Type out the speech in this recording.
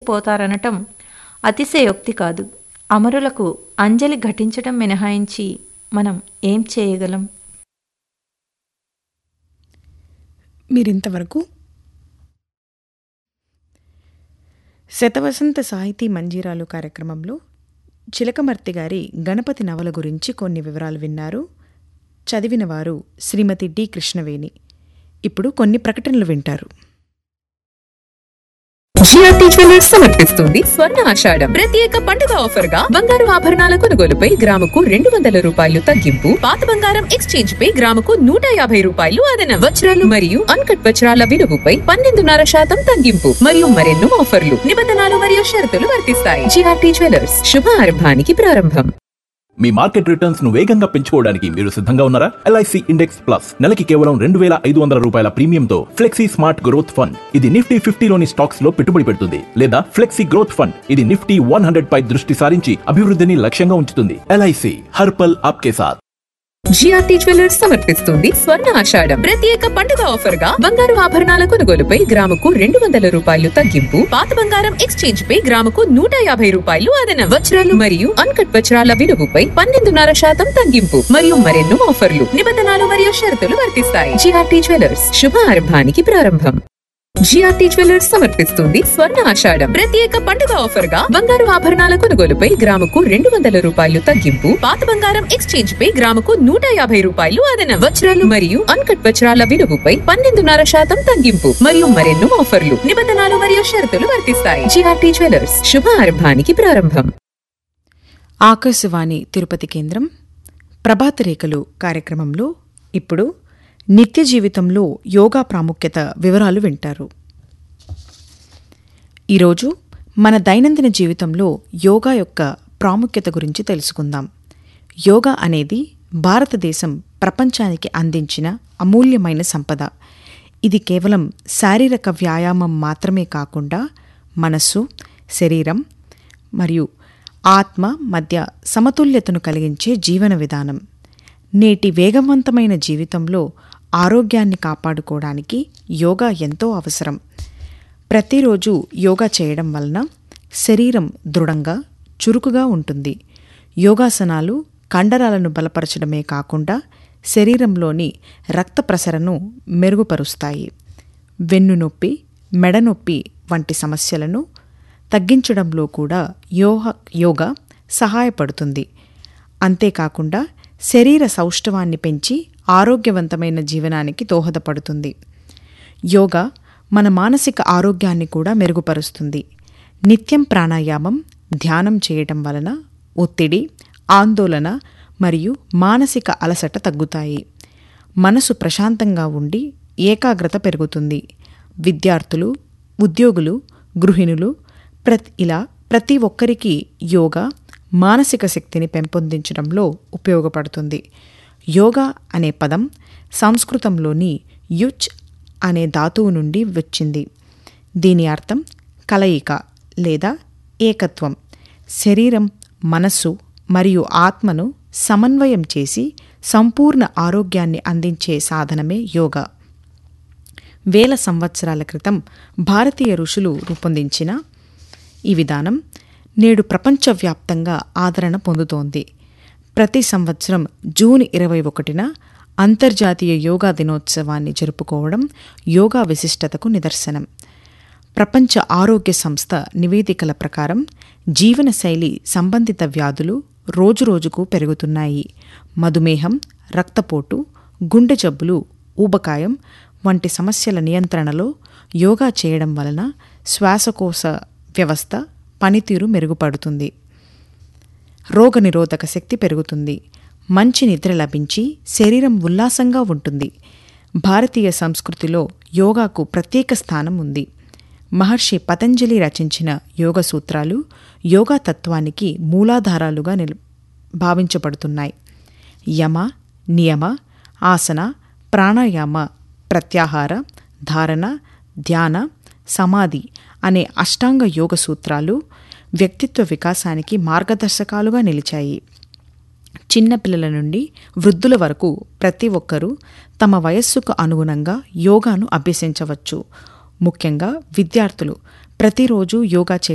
పోతారనటం అతిశయోక్తి కాదు అమరులకు అంజలి ఘటించటం మినహాయించి మనం ఏం చేయగలం మీరింతవరకు శతవసంత సాహితీ మంజీరాలు కార్యక్రమంలో చిలకమర్తి గారి గణపతి నవల గురించి కొన్ని వివరాలు విన్నారు చదివిన వారు శ్రీమతి డి కృష్ణవేణి ఇప్పుడు కొన్ని ప్రకటనలు వింటారు జిఆర్టీ జ్యువెలర్స్ సమర్పిస్తుంది స్వర్ణ ఆషాఢం ప్రత్యేక పండుగ ఆఫర్ గా బంగారు ఆభరణాల కొనుగోలుపై గ్రాముకు రెండు వందల రూపాయలు తగ్గింపు పాత బంగారం ఎక్స్చేంజ్ పై గ్రాముకు నూట యాభై రూపాయలు అదనం వజ్రాలు మరియు అన్కట్ వజ్రాల విలువపై పన్నెండున్నర శాతం తగ్గింపు మరియు మరెన్నో ఆఫర్లు నిబంధనలు మరియు షరతులు వర్తిస్తాయి జిఆర్టీ జ్యువెలర్స్ శుభ ఆరంభానికి ప్రారంభం మీ మార్కెట్ రిటర్న్స్ ను వేగంగా పెంచుకోవడానికి మీరు సిద్ధంగా ఉన్నారా ఎల్ఐసి ఇండెక్స్ ప్లస్ నెలకి కేవలం రెండు వేల ఐదు వందల రూపాయల ప్రీమియంతో ఫ్లెక్సీ స్మార్ట్ గ్రోత్ ఫండ్ ఇది నిఫ్టీ ఫిఫ్టీలోని స్టాక్స్ లో పెట్టుబడి పెడుతుంది లేదా ఫ్లెక్సీ గ్రోత్ ఫండ్ ఇది నిఫ్టీ వన్ హండ్రెడ్ పై దృష్టి సారించి అభివృద్ధిని లక్ష్యంగా ఉంచుతుంది ఎల్ఐసి హర్పల్ ఆప్కే సాత్ జిఆర్టీ జ్యువెలర్స్ సమర్పిస్తుంది స్వర్ణ ఆషాఢం ప్రత్యేక పండుగ ఆఫర్ గా బంగారు ఆభరణాల కొనుగోలుపై గ్రాముకు రెండు వందల రూపాయలు తగ్గింపు పాత బంగారం ఎక్స్చేంజ్ పై గ్రాముకు నూట యాభై రూపాయలు అదనం వజ్రాలు మరియు అన్కట్ వజ్రాల విలువపై పన్నెండున్నర శాతం తగ్గింపు మరియు మరెన్నో ఆఫర్లు నిబంధనలు మరియు షరతులు వర్తిస్తాయి జిఆర్టీ జ్యువెలర్స్ శుభ ఆరంభానికి ప్రారంభం జిఆర్టీ జ్యువెలర్స్ సమర్పిస్తుంది స్వర్ణ ఆషాఢం ప్రత్యేక పండుగ ఆఫర్ గా బంగారు ఆభరణాల కొనుగోలుపై గ్రాముకు రెండు వందల రూపాయలు తగ్గింపు పాత బంగారం ఎక్స్చేంజ్ పై గ్రాముకు నూట యాభై రూపాయలు అదనం వజ్రాలు మరియు అన్కట్ వజ్రాల విలువపై పన్నెండున్నర శాతం తగ్గింపు మరియు మరెన్నో ఆఫర్లు నిబంధనలు మరియు షరతులు వర్తిస్తాయి జిఆర్టీ జ్యువెలర్స్ శుభ ఆరంభానికి ప్రారంభం ఆకాశవాణి తిరుపతి కేంద్రం ప్రభాత రేఖలు కార్యక్రమంలో ఇప్పుడు నిత్య జీవితంలో యోగా ప్రాముఖ్యత వివరాలు వింటారు ఈరోజు మన దైనందిన జీవితంలో యోగా యొక్క ప్రాముఖ్యత గురించి తెలుసుకుందాం యోగా అనేది భారతదేశం ప్రపంచానికి అందించిన అమూల్యమైన సంపద ఇది కేవలం శారీరక వ్యాయామం మాత్రమే కాకుండా మనస్సు శరీరం మరియు ఆత్మ మధ్య సమతుల్యతను కలిగించే జీవన విధానం నేటి వేగవంతమైన జీవితంలో ఆరోగ్యాన్ని కాపాడుకోవడానికి యోగా ఎంతో అవసరం ప్రతిరోజు యోగా చేయడం వలన శరీరం దృఢంగా చురుకుగా ఉంటుంది యోగాసనాలు కండరాలను బలపరచడమే కాకుండా శరీరంలోని రక్త ప్రసరణను మెరుగుపరుస్తాయి వెన్నునొప్పి మెడనొప్పి వంటి సమస్యలను తగ్గించడంలో కూడా యోహ యోగా సహాయపడుతుంది అంతేకాకుండా శరీర సౌష్ఠవాన్ని పెంచి ఆరోగ్యవంతమైన జీవనానికి దోహదపడుతుంది యోగా మన మానసిక ఆరోగ్యాన్ని కూడా మెరుగుపరుస్తుంది నిత్యం ప్రాణాయామం ధ్యానం చేయటం వలన ఒత్తిడి ఆందోళన మరియు మానసిక అలసట తగ్గుతాయి మనసు ప్రశాంతంగా ఉండి ఏకాగ్రత పెరుగుతుంది విద్యార్థులు ఉద్యోగులు గృహిణులు ప్రతి ఇలా ప్రతి ఒక్కరికి యోగా మానసిక శక్తిని పెంపొందించడంలో ఉపయోగపడుతుంది యోగా అనే పదం సంస్కృతంలోని యుచ్ అనే ధాతువు నుండి వచ్చింది దీని అర్థం కలయిక లేదా ఏకత్వం శరీరం మనస్సు మరియు ఆత్మను సమన్వయం చేసి సంపూర్ణ ఆరోగ్యాన్ని అందించే సాధనమే యోగా వేల సంవత్సరాల క్రితం భారతీయ ఋషులు రూపొందించిన ఈ విధానం నేడు ప్రపంచవ్యాప్తంగా ఆదరణ పొందుతోంది ప్రతి సంవత్సరం జూన్ ఇరవై ఒకటిన అంతర్జాతీయ యోగా దినోత్సవాన్ని జరుపుకోవడం యోగా విశిష్టతకు నిదర్శనం ప్రపంచ ఆరోగ్య సంస్థ నివేదికల ప్రకారం జీవనశైలి సంబంధిత వ్యాధులు రోజురోజుకు పెరుగుతున్నాయి మధుమేహం రక్తపోటు గుండె జబ్బులు ఊబకాయం వంటి సమస్యల నియంత్రణలో యోగా చేయడం వలన శ్వాసకోశ వ్యవస్థ పనితీరు మెరుగుపడుతుంది రోగనిరోధక శక్తి పెరుగుతుంది మంచి నిద్ర లభించి శరీరం ఉల్లాసంగా ఉంటుంది భారతీయ సంస్కృతిలో యోగాకు ప్రత్యేక స్థానం ఉంది మహర్షి పతంజలి రచించిన యోగ సూత్రాలు యోగా తత్వానికి మూలాధారాలుగా నిల్ భావించబడుతున్నాయి యమ నియమ ఆసన ప్రాణాయామ ప్రత్యాహార ధారణ ధ్యాన సమాధి అనే అష్టాంగ యోగ సూత్రాలు వ్యక్తిత్వ వికాసానికి మార్గదర్శకాలుగా నిలిచాయి చిన్నపిల్లల నుండి వృద్ధుల వరకు ప్రతి ఒక్కరూ తమ వయస్సుకు అనుగుణంగా యోగాను అభ్యసించవచ్చు ముఖ్యంగా విద్యార్థులు ప్రతిరోజు యోగా చేయడం